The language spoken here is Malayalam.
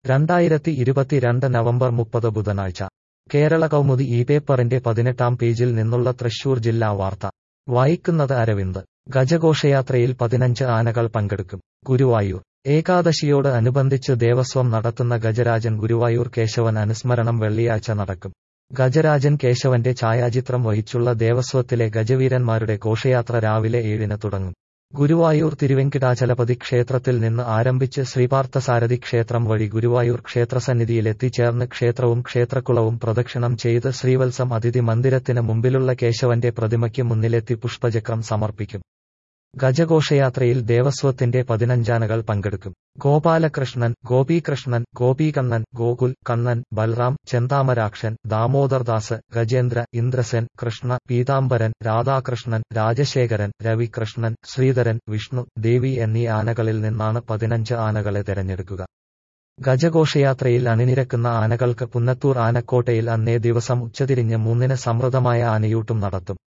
രണ്ടായിരത്തി ഇരുപത്തിരണ്ട് നവംബർ മുപ്പത് ബുധനാഴ്ച കേരള കൗമുദി ഈ പേപ്പറിന്റെ പതിനെട്ടാം പേജിൽ നിന്നുള്ള തൃശൂർ ജില്ലാ വാർത്ത വായിക്കുന്നത് അരവിന്ദ് ഗജഘോഷയാത്രയിൽ പതിനഞ്ച് ആനകൾ പങ്കെടുക്കും ഗുരുവായൂർ ഏകാദശിയോട് അനുബന്ധിച്ച് ദേവസ്വം നടത്തുന്ന ഗജരാജൻ ഗുരുവായൂർ കേശവൻ അനുസ്മരണം വെള്ളിയാഴ്ച നടക്കും ഗജരാജൻ കേശവന്റെ ഛായാചിത്രം വഹിച്ചുള്ള ദേവസ്വത്തിലെ ഗജവീരന്മാരുടെ ഘോഷയാത്ര രാവിലെ ഏഴിന് തുടങ്ങും ഗുരുവായൂർ തിരുവെങ്കിടാചലപതി ക്ഷേത്രത്തിൽ നിന്ന് ആരംഭിച്ച് ശ്രീപാർത്ഥസാരഥി ക്ഷേത്രം വഴി ഗുരുവായൂർ ക്ഷേത്രസന്നിധിയിലെത്തിച്ചേർന്ന് ക്ഷേത്രവും ക്ഷേത്രക്കുളവും പ്രദക്ഷിണം ചെയ്ത് ശ്രീവത്സം അതിഥി മന്ദിരത്തിന് മുമ്പിലുള്ള കേശവന്റെ പ്രതിമയ്ക്ക് മുന്നിലെത്തി പുഷ്പചക്രം സമർപ്പിക്കും ഗജഘോഷയാത്രയിൽ ദേവസ്വത്തിന്റെ പതിനഞ്ചാനകൾ പങ്കെടുക്കും ഗോപാലകൃഷ്ണൻ ഗോപീകൃഷ്ണൻ ഗോപീകണ്ണൻ ഗോകുൽ കണ്ണൻ ബൽറാം ചെന്താമരാക്ഷൻ ദാമോദർദാസ് ഗജേന്ദ്ര ഇന്ദ്രസെൻ കൃഷ്ണ പീതാംബരൻ രാധാകൃഷ്ണൻ രാജശേഖരൻ രവികൃഷ്ണൻ ശ്രീധരൻ വിഷ്ണു ദേവി എന്നീ ആനകളിൽ നിന്നാണ് പതിനഞ്ച് ആനകളെ തെരഞ്ഞെടുക്കുക ഗജഘോഷയാത്രയിൽ അണിനിരക്കുന്ന ആനകൾക്ക് പുന്നത്തൂർ ആനക്കോട്ടയിൽ അന്നേ ദിവസം ഉച്ചതിരിഞ്ഞ് മൂന്നിന് സമൃദ്ധമായ ആനയൂട്ടും നടത്തും